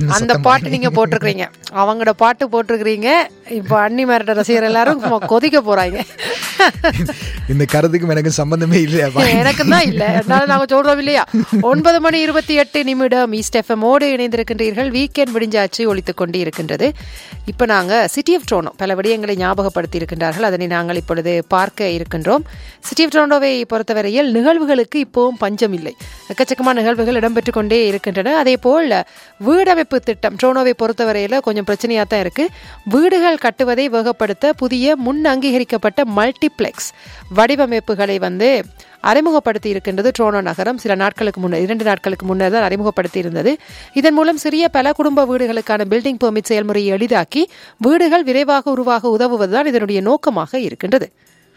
அந்த பாட்டு நீங்க போட்டிருக்கிறீங்க அவங்களோட பாட்டு போட்டிருக்கிறீங்க இப்போ அன்னி மேரட ரசிகர் எல்லாரும் சும்மா கொதிக்க போறாங்க இந்த கருத்துக்கும் எனக்கு சம்பந்தமே இல்லையா எனக்கு தான் இல்ல அதனால நாங்க சொல்றோம் இல்லையா ஒன்பது மணி இருபத்தி எட்டு நிமிடம் ஈஸ்ட் எஃப்எம் ஓடு இணைந்திருக்கின்றீர்கள் வீக்கெண்ட் விடிஞ்சாச்சு ஒழித்துக் கொண்டு இருக்கின்றது இப்ப நாங்க சிட்டி ஆஃப் ட்ரோனோ பல விடயங்களை ஞாபகப்படுத்தி இருக்கின்றார்கள் அதனை நாங்கள் இப்பொழுது பார்க்க இருக்கின்றோம் சிட்டி ஆஃப் ட்ரோனோவை பொறுத்தவரையில் நிகழ்வுகளுக்கு இப்போவும் பஞ்சம் இல்லை எக்கச்சக்கமான நிகழ்வுகள் இடம்பெற்று கொண்டே இருக்கின்றன அதே போல் வீடமைப்பு திட்டம் ட்ரோனோவை பொறுத்தவரையில் கொஞ்சம் பிரச்சனையாக தான் இருக்கு வீடுகள் கட்டுவதை வேகப்படுத்த புதிய முன் அங்கீகரிக்கப்பட்ட மல்டிப்ளெக்ஸ் வடிவமைப்புகளை வந்து அறிமுகப்படுத்தி இருக்கின்றது ட்ரோனோ நகரம் சில நாட்களுக்கு முன்னர் இரண்டு நாட்களுக்கு முன்னர் தான் அறிமுகப்படுத்தி இருந்தது இதன் மூலம் சிறிய பல குடும்ப வீடுகளுக்கான பில்டிங் பெர்மிட் செயல்முறையை எளிதாக்கி வீடுகள் விரைவாக உருவாக உதவுவதுதான் இதனுடைய நோக்கமாக இருக்கின்றது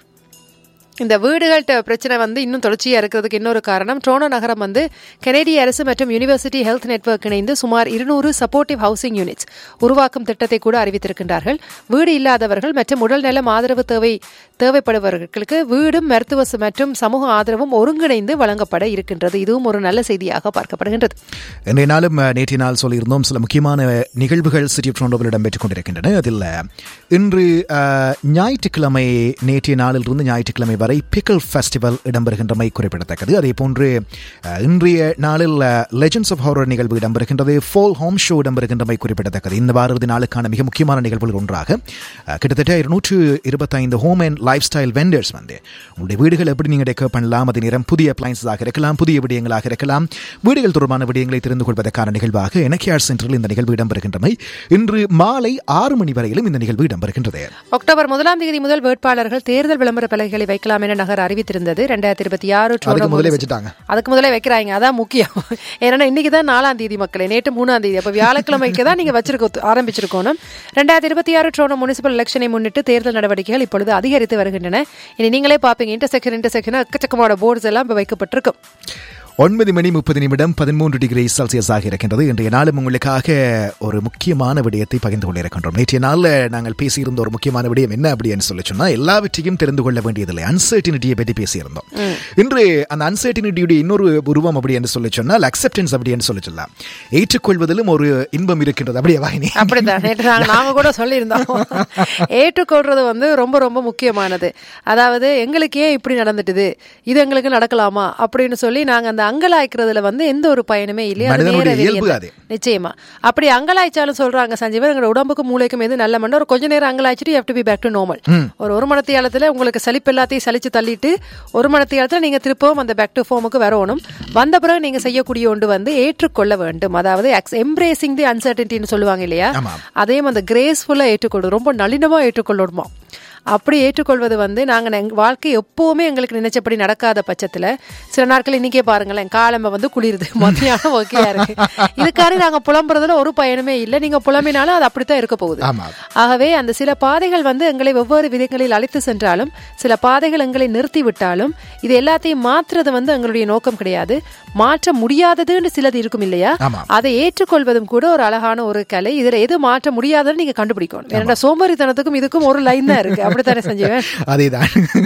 இந்த வீடுகள்கிட்ட பிரச்சனை வந்து இன்னும் தொடர்ச்சியாக இருக்கிறதுக்கு இன்னொரு காரணம் ட்ரோனோ நகரம் வந்து கனேடிய அரசு மற்றும் யூனிவர்சிட்டி ஹெல்த் நெட்வொர்க் இணைந்து சுமார் இருநூறு சப்போர்ட்டிவ் ஹவுசிங் யூனிட்ஸ் உருவாக்கும் திட்டத்தை கூட அறிவித்திருக்கின்றார்கள் வீடு இல்லாதவர்கள் மற்றும் உடல்நலம் ஆதரவு தேவை தேவைப்படுபவர்களுக்கு வீடும் மருத்துவ ச- மற்றும் சமூக ஆதரவும் ஒருங்கிணைந்து வழங்கப்பட இருக்கின்றது இதுவும் ஒரு நல்ல செய்தியாக பார்க்கப்படுகின்றது இன்றைய நாளும் அஹ், நேற்றைய நாள் சொல்லியிருந்தோம் சில முக்கியமான நிகழ்வுகள் சிட்டி ஆஃப் டொரண்டோவில் இடம்பெற்றுக் கொண்டிருக்கின்றன அதில் இன்று அஹ், ஞாயிற்றுக்கிழமை நேற்றைய நாளிலிருந்து ஞாயிற்றுக்கிழமை வரை பிக்கல் ஃபெஸ்டிவல் இடம்பெறுகின்றமை குறிப்பிடத்தக்கது அதே போன்று அஹ், இன்றைய நாளில் லெஜண்ட்ஸ் ஆஃப் ஹாரர் நிகழ்வு இடம்பெறுகின்றது ஃபோல் ஹோம் ஷோ இடம்பெறுகின்றமை குறிப்பிடத்தக்கது இந்த வார இறுதி நாளுக்கான மிக முக்கியமான நிகழ்வுகள் ஒன்றாக அஹ், கிட்டத்தட்ட இருநூற்று இருபத்தைந்து home and lifestyle vendors வந்து உங்களுடைய வீடுகள் எப்படி நீங்கள் டெக்கர் பண்ணலாம் அதே நேரம் புதிய அப்ளைன்ஸாக இருக்கலாம் புதிய விடயங்களாக இருக்கலாம் வீடுகள் தொடர்பான விடயங்களை தெரிந்து கொள்வதற்கான நிகழ்வாக எனக்கியார் சென்டரில் இந்த நிகழ்வு இடம்பெறுகின்றமை இன்று மாலை ஆறு மணி வரையிலும் இந்த நிகழ்வு இடம்பெறுகின்றது அக்டோபர் முதலாம் தேதி முதல் வேட்பாளர்கள் தேர்தல் விளம்பர பலகைகளை வைக்கலாம் என நகர் அறிவித்திருந்தது ரெண்டாயிரத்தி இருபத்தி ஆறு அதுக்கு முதலே வச்சுட்டாங்க அதுக்கு முதல்ல வைக்கிறாங்க அதான் முக்கியம் ஏன்னா இன்னைக்கு தான் நாலாம் தேதி மக்களே நேற்று மூணாம் தேதி அப்ப வியாழக்கிழமைக்கு தான் நீங்க வச்சிருக்க ஆரம்பிச்சிருக்கணும் ரெண்டாயிரத்தி இருபத்தி ஆறு ட்ரோனோ முனிசிபல் எலெக்ஷனை முன்னிட்டு தேர்தல் நடவடிக்கைகள் இப்பொழுது அதிகரித்து வருகின்றன இனி நீங்களே பாப்பீங்க இன்டர்செக்ஷன் இன்டர்செக்ஷன் எக்கச்சக்கமான போர்ட்ஸ் எல்லாம் இப்ப வைக்கப்பட்டிருக்கும் ஒன்பது மணி முப்பது நிமிடம் பதிமூன்று டிகிரி செல்சியஸ் ஆக இருக்கின்றது இன்றைய நாளும் உங்களுக்காக ஒரு முக்கியமான விடயத்தை பகிர்ந்து கொண்டிருக்கின்றோம் நேற்றைய நாளில் நாங்கள் பேசியிருந்த ஒரு முக்கியமான விடயம் என்ன அப்படின்னு சொல்லி சொன்னா எல்லாவற்றையும் தெரிந்து கொள்ள வேண்டியதில்லை அன்சர்டினிட்டியை பற்றி பேசியிருந்தோம் இன்று அந்த அன்சர்டினிட்டியுடைய இன்னொரு உருவம் அப்படி என்று சொல்லி சொன்னால் அக்செப்டன்ஸ் அப்படி என்று சொல்லி சொல்லலாம் ஏற்றுக்கொள்வதிலும் ஒரு இன்பம் இருக்கின்றது அப்படியே வாயினி அப்படிதான் நேற்று நாங்க நாங்க கூட சொல்லியிருந்தோம் ஏற்றுக்கொள்றது வந்து ரொம்ப ரொம்ப முக்கியமானது அதாவது எங்களுக்கு ஏன் இப்படி நடந்துட்டுது இது எங்களுக்கு நடக்கலாமா அப்படின்னு சொல்லி நாங்க அந்த அங்கலாய்க்கிறதுல வந்து எந்த ஒரு பயனுமே இல்லையா அது மனிதனுடைய நேர இயல்பு வெளியே அது. நிச்சயமா அப்படி அங்கலாய்ச்சாலும் சொல்றாங்க சஞ்சீவன் எங்களோட உடம்புக்கும் மூளைக்கும் எது நல்ல மண்ணு ஒரு கொஞ்ச நேரம் அங்கலாய்ச்சிட்டு you to be back to normal ஒரு ஒரு மணத்தியாலத்துல உங்களுக்கு சலிப்பு எல்லாத்தையும் சலிச்சு தள்ளிட்டு ஒரு மணத்தியாலத்துல நீங்க திருப்பவும் அந்த பேக் டு ஃபார்முக்கு வரணும் வந்த பிறகு நீங்க செய்யக்கூடிய ஒன்று வந்து ஏற்றுக்கொள்ள வேண்டும் அதாவது எம்ப்ரேசிங் தி அன்சர்டன்டின்னு சொல்லுவாங்க இல்லையா ஆமாம். அதையும் அந்த கிரேஸ்ஃபுல்லா ஏற்றுக்கொள்வது ரொம்ப நளினமா ஏற்றுக்கொள்ளணுமா அப்படி ஏற்றுக்கொள்வது வந்து நாங்க எங்க வாழ்க்கை எப்பவுமே எங்களுக்கு நினைச்சபடி நடக்காத பட்சத்துல சில நாட்கள் இன்னைக்கே பாருங்களேன் காலம்ப வந்து குளிருது மத்தியானம் ஓகேயா இருக்கு இதுக்காக நாங்க புலம்புறதுல ஒரு பயனுமே இல்லை நீங்க புலம்பினாலும் அது அப்படித்தான் இருக்க போகுது ஆமா ஆகவே அந்த சில பாதைகள் வந்து எங்களை வெவ்வேறு விதங்களில் அழைத்து சென்றாலும் சில பாதைகள் எங்களை நிறுத்தி விட்டாலும் இது எல்லாத்தையும் மாற்றுறது வந்து எங்களுடைய நோக்கம் கிடையாது மாற்ற முடியாததுன்னு சிலது இருக்கும் இல்லையா ஆமாம். அதை ஏற்றுக்கொள்வதும் கூட ஒரு அழகான ஒரு கலை இதுல எது மாற்ற முடியாதுன்னு நீங்க கண்டுபிடிக்கணும் ஏன்னா சோம்பேறித்தனத்துக்கும் இதுக்கும் ஒரு லைன் தான் இருக்கு அப்படித்தானே சஞ்சீவன் அதேதான்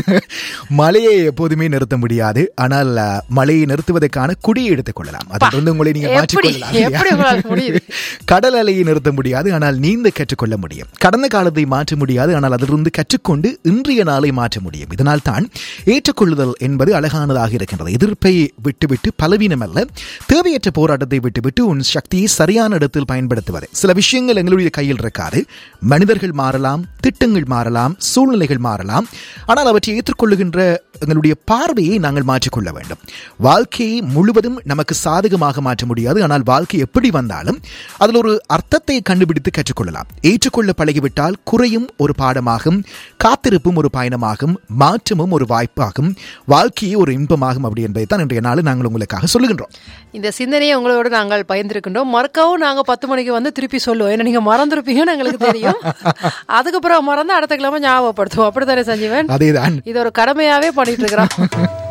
மழையை எப்போதுமே நிறுத்த முடியாது ஆனால் அஹ், மழையை நிறுத்துவதற்கான குடியை எடுத்துக் கொள்ளலாம் அதிலிருந்து உங்களை நீங்க எப்படி மாற்றிக்கொள்ளலாம் இல்லையா? எப்படி உங்களால முடியுது கடல் அலையை நிறுத்த முடியாது ஆனால் நீந்த கற்றுக்கொள்ள முடியும் கடந்த காலத்தை மாற்ற முடியாது ஆனால் அதிலிருந்து கற்றுக்கொண்டு இன்றைய நாளை மாற்ற முடியும் இதனால் தான் ஏற்றுக்கொள்ளுதல் என்பது அழகானதாக இருக்கின்றது எதிர்ப்பை விட்டுவிட்டு பலவீனம் அல்ல தேவையற்ற போராட்டத்தை விட்டுவிட்டு உன் சக்தியை சரியான இடத்தில் பயன்படுத்துவது சில விஷயங்கள் எங்களுடைய கையில் இருக்காது மனிதர்கள் மாறலாம் திட்டங்கள் மாறலாம் சூழ்நிலைகள் மாறலாம் ஆனால் அவற்றை ஏற்றுக்கொள்ளுகின்ற எங்களுடைய பார்வையை நாங்கள் மாற்றிக்கொள்ள வேண்டும் வாழ்க்கையை முழுவதும் நமக்கு சாதகமாக மாற்ற முடியாது ஆனால் வாழ்க்கை எப்படி வந்தாலும் அதில் ஒரு அர்த்தத்தை கண்டுபிடித்து கற்றுக்கொள்ளலாம் ஏற்றுக்கொள்ள பழகிவிட்டால் குறையும் ஒரு பாடமாகும் காத்திருப்பும் ஒரு பயணமாகும் மாற்றமும் ஒரு வாய்ப்பாகும் வாழ்க்கையே ஒரு இன்பமாகும் அப்படி என்பதை தான் இன்றைய நாள் நாங்கள் உங்களுக்காக சொல்லுகின்றோம் இந்த சிந்தனையை உங்களோட நாங்கள் பயந்திருக்கின்றோம் மறக்கவும் நாங்க பத்து மணிக்கு வந்து திருப்பி சொல்லுவோம் ஏன்னா நீங்க மறந்துருப்பீங்கன்னு எங்களுக்கு தெரியும் அதுக்கப்புறம் மறந்து அடுத்த கிழமை ஞாபகப்படுத்துவோம் அப்படித்தானே சஞ்சீவன் அதேதான் இது ஒரு கடமையாவே பண்ணிட்டு இருக்கிறோம்